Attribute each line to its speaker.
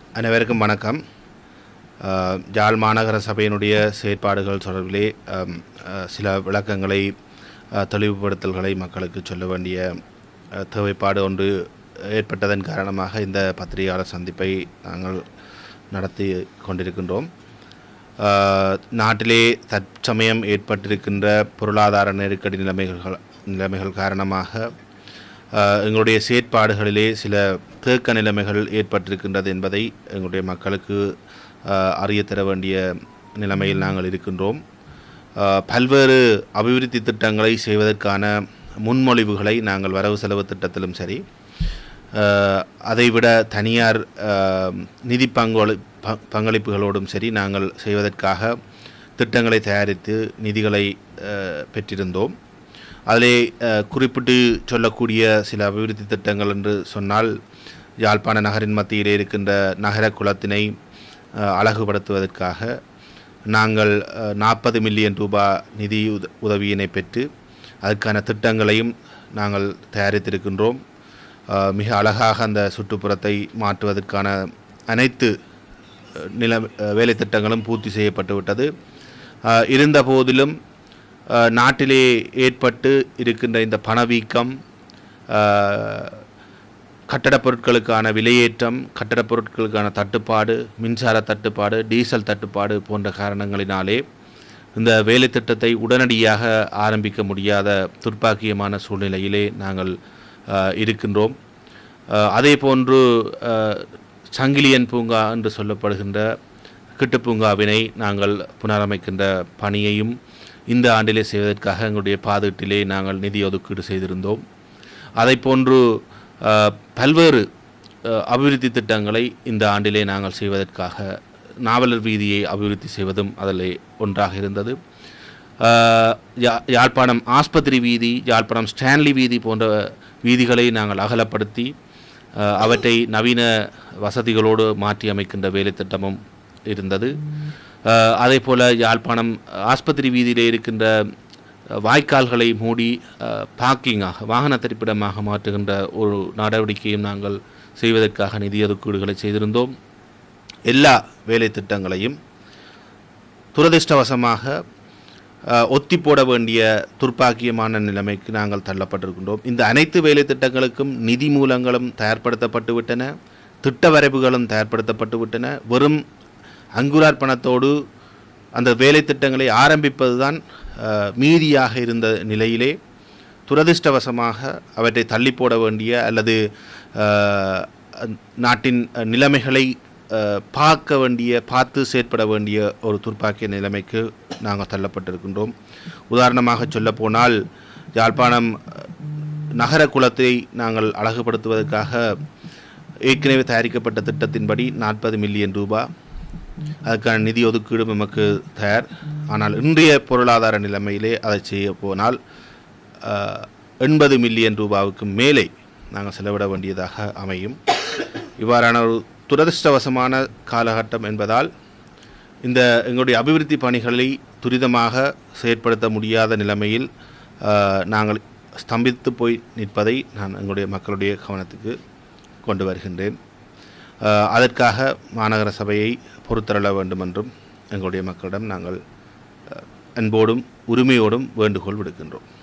Speaker 1: அனைவருக்கும் வணக்கம் அஹ், யாழ் மாநகர சபையினுடைய செயற்பாடுகள் தொடர்பிலே அம், அஹ், சில விளக்கங்களை அஹ், தெளிவுபடுத்தல்களை மக்களுக்கு சொல்ல வேண்டிய அஹ், தேவைப்பாடு ஒன்று ஏற்பட்டதன் காரணமாக இந்த பத்திரிகையாளர் சந்திப்பை நாங்கள் நடத்தி கொண்டிருக்கின்றோம் அஹ், நாட்டிலே தற்சமயம் ஏற்பட்டிருக்கின்ற பொருளாதார நெருக்கடி நிலைமைகள் நிலைமைகள் காரணமாக அஹ், எங்களுடைய செயற்பாடுகளிலே சில தேக்க நிலைமைகள் ஏற்பட்டிருக்கின்றது என்பதை எங்களுடைய மக்களுக்கு அஹ், அறிய தர வேண்டிய நிலைமையில் நாங்கள் இருக்கின்றோம் அஹ், பல்வேறு அபிவிருத்தி திட்டங்களை செய்வதற்கான முன்மொழிவுகளை நாங்கள் வரவு செலவு திட்டத்திலும் சரி அஹ், அதைவிட தனியார் அஹ், நிதி பங்களி ப- பங்களிப்புகளோடும் சரி நாங்கள் செய்வதற்காக திட்டங்களை தயாரித்து நிதிகளை அஹ், பெற்றிருந்தோம் அதிலே அஹ், குறிப்பிட்டு சொல்லக்கூடிய சில அபிவிருத்தி திட்டங்கள் என்று சொன்னால் யாழ்ப்பாண நகரின் மத்தியிலே இருக்கின்ற நகர குளத்தினை அஹ், அழகுபடுத்துவதற்காக நாங்கள் நாற்பது மில்லியன் ரூபாய் நிதி உத உதவியினை பெற்று அதற்கான திட்டங்களையும் நாங்கள் தயாரித்திருக்கின்றோம் அஹ், மிக அழகாக அந்த சுற்றுப்புறத்தை மாற்றுவதற்கான அனைத்து அஹ், நில அஹ், வேலை திட்டங்களும் பூர்த்தி செய்யப்பட்டு விட்டது அஹ், இருந்த போதிலும் அஹ், நாட்டிலே ஏற்பட்டு இருக்கின்ற இந்த பணவீக்கம் அஹ், கட்டடப் பொருட்களுக்கான விலையேற்றம் கட்டடப் பொருட்களுக்கான தட்டுப்பாடு மின்சார தட்டுப்பாடு டீசல் தட்டுப்பாடு போன்ற காரணங்களினாலே இந்த வேலை திட்டத்தை உடனடியாக ஆரம்பிக்க முடியாத துர்ப்பாக்கியமான சூழ்நிலையிலே நாங்கள் அஹ், இருக்கின்றோம் அஹ், அதே போன்று அஹ், சங்கிலியன் பூங்கா என்று சொல்லப்படுகின்ற கிட்டுப் பூங்காவினை நாங்கள் புனரமைக்கின்ற பணியையும் இந்த ஆண்டிலே செய்வதற்காக எங்களுடைய பாதீட்டிலே நாங்கள் நிதி ஒதுக்கீடு செய்திருந்தோம் அதை போன்று அஹ், பல்வேறு அஹ், அபிவிருத்தி திட்டங்களை இந்த ஆண்டிலே நாங்கள் செய்வதற்காக நாவலர் வீதியை அபிவிருத்தி செய்வதும் அதில் ஒன்றாக இருந்தது அஹ், யா- யாழ்ப்பாணம் ஆஸ்பத்திரி வீதி யாழ்ப்பாணம் ஸ்டான்லி வீதி போன்ற வீதிகளை நாங்கள் அகலப்படுத்தி அஹ், அவற்றை நவீன வசதிகளோடு மாற்றி அமைக்கின்ற வேலை திட்டமும் இருந்தது அஹ், அதே போல் யாழ்ப்பாணம் ஆஸ்பத்திரி வீதியிலே இருக்கின்ற அஹ், வாய்க்கால்களை மூடி அஹ், பார்க்கிங்காக வாகன திரிப்பிடமாக மாற்றுகின்ற ஒரு நடவடிக்கையும் நாங்கள் செய்வதற்காக நிதி ஒதுக்கீடுகளை செய்திருந்தோம் எல்லா வேலை திட்டங்களையும் துரதிர்ஷ்டவசமாக அஹ், ஒத்தி போட வேண்டிய துர்ப்பாக்கியமான நிலைமைக்கு நாங்கள் தள்ளப்பட்டிருக்கின்றோம் இந்த அனைத்து வேலை திட்டங்களுக்கும் நிதி மூலங்களும் தயார்படுத்தப்பட்டு விட்டன திட்ட வரைவுகளும் தயார்படுத்தப்பட்டு விட்டன வெறும் அங்குரார் பணத்தோடு அந்த வேலை திட்டங்களை ஆரம்பிப்பதுதான் அஹ், மீதியாக இருந்த நிலையிலே துரதிர்ஷ்டவசமாக அவற்றை தள்ளி போட வேண்டிய அல்லது அஹ், நாட்டின் நிலைமைகளை அஹ், பார்க்க வேண்டிய பார்த்து செயற்பட வேண்டிய ஒரு துர்ப்பாக்கிய நிலைமைக்கு நாங்கள் தள்ளப்பட்டிருக்கின்றோம் உதாரணமாக சொல்லப்போனால் யாழ்ப்பாணம் அஹ், நகர குளத்தை நாங்கள் அழகுபடுத்துவதற்காக ஏற்கனவே தயாரிக்கப்பட்ட திட்டத்தின்படி நாற்பது மில்லியன் ரூபாய் அதுக்கான நிதி ஒதுக்கீடு நமக்கு தயார் ஆனால் இன்றைய பொருளாதார நிலைமையிலே அதை செய்ய போனால் எண்பது மில்லியன் ரூபாவுக்கு மேலே நாங்கள் செலவிட வேண்டியதாக அமையும் இவ்வாறான ஒரு துரதிர்ஷ்டவசமான காலகட்டம் என்பதால் இந்த எங்களுடைய அபிவிருத்தி பணிகளை துரிதமாக செயற்படுத்த முடியாத நிலைமையில் அஹ், நாங்கள் ஸ்தம்பித்து போய் நிற்பதை நான் எங்களுடைய மக்களுடைய கவனத்துக்கு கொண்டு வருகின்றேன் அஹ், அதற்காக மாநகர சபையை பொறுத்தரள வேண்டும் என்றும் எங்களுடைய மக்களிடம் நாங்கள் அஹ், அன்போடும் உரிமையோடும் வேண்டுகோள் விடுக்கின்றோம்